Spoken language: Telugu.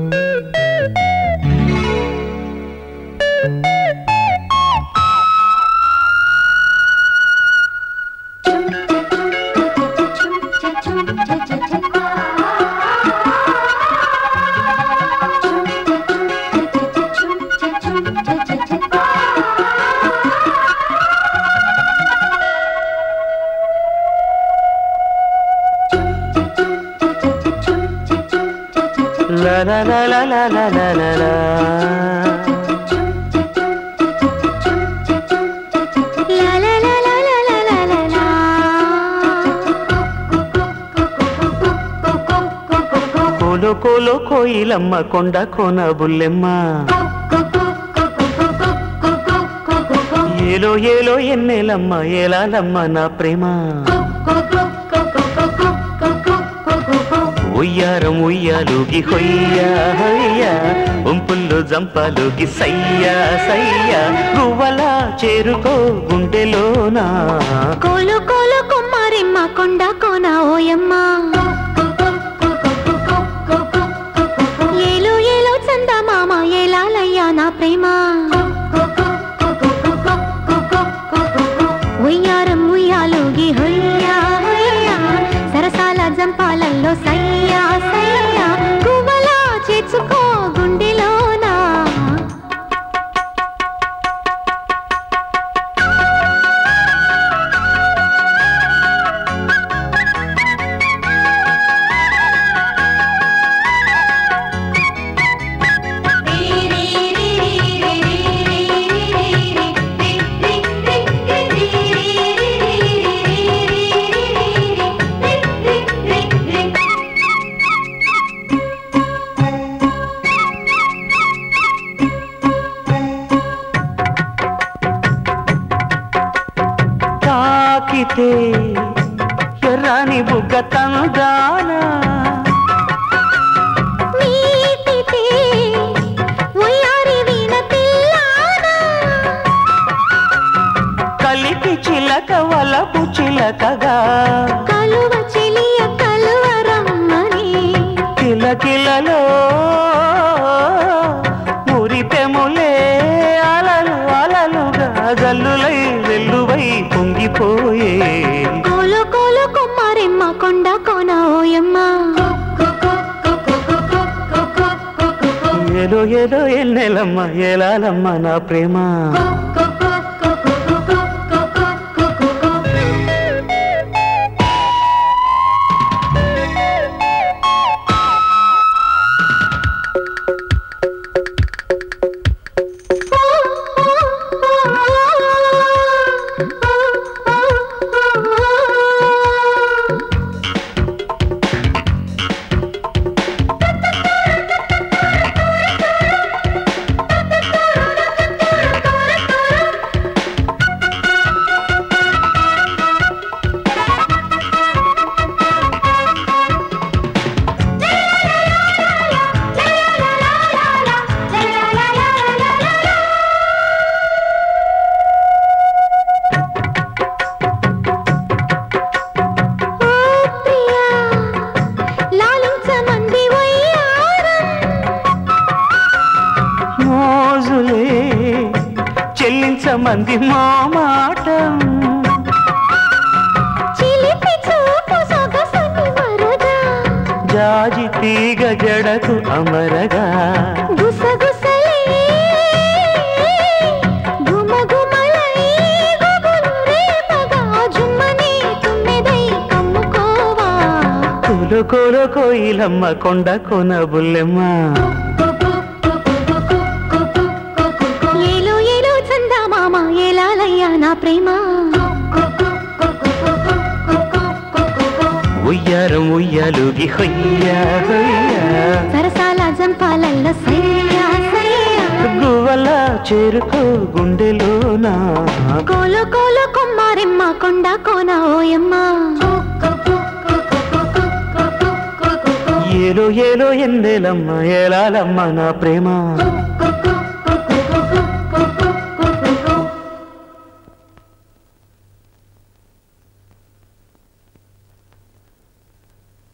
La la la la la la la la la. La la la la la la la la la. కోలో కోలో కోయిలమ్మ కొండ కోన బుల్లెమ్మ ఏలో ఏలో ఎన్నెలమ్మ ఏలాలమ్మ నా ప్రేమ ఉయ్యారం ఉయ్యాలుగి హొయ్యా హొయ్యా ఉంపుల్లో జంపాలుగి సయ్యా సయ్యా గువ్వలా చేరుకో గుండెలోనా కోలు కోలు కుమ్మారిమ్మ కొండ కోన ఓయమ్మ ఏలు ఏలు చందమామ ఏలాలయ్యా నా ప్రేమ ఉయ్యారం ఉయ్యాలుగి హొయ్యా హొయ్యా సరసాల జంపాలల్లో సయ్యా సయ్యా గువ్వలా చేర్చుకో గుండెలోనా తాకితే ఎర్రని బుగ్గ తందానా మీటితే ఉయ్యారి వీణ పిల్లానా కలిపి చిలక వలపు చిలకగా కలువ చెలియ కలువరమ్మని కిలకిలలో మురిపెములే అలలు అలలుగా జల్లులై వెల్లువై పొంగిపోయే కోలు కోలు కొమ్మారెమ్మ కొండ కోన ఓయమ్మ ఏదో ఏదో ఎన్నెలమ్మ ఏలాలమ్మ నా ప్రేమ ఓ ప్రియా లాలించమంది వయ్యారం మోజులే చెల్లించమంది మా మాట చిలిపి చూపు సొగసుని మరగా జాజి తీగ జడకు అమరగా గుసగుసలే గుమగుమలై గుగులు రేపగా జుమ్మని తుమ్మెదై కమ్ముకోవా కోలో కోలో కోయిలమ్మ కొండ కొన బుల్లెమ్మ ఏలో ఏలో చందమామ ఏలాలయ్యా నా ప్రేమ ఉయ్యారం ఉయ్యాలుగి హొయ్యా హొయ్యా సరసాల జంపాలల్లో సయ్యా సయ్యా గువ్వలా చేరుకో గుండెలోనా కోలు కోలు కొమ్మారెమ్మ కొండ కోన ఓయమ్మ ఏలో ఏలో ఎన్నెలమ్మ ఏలాలమ్మ నా ప్రేమ కో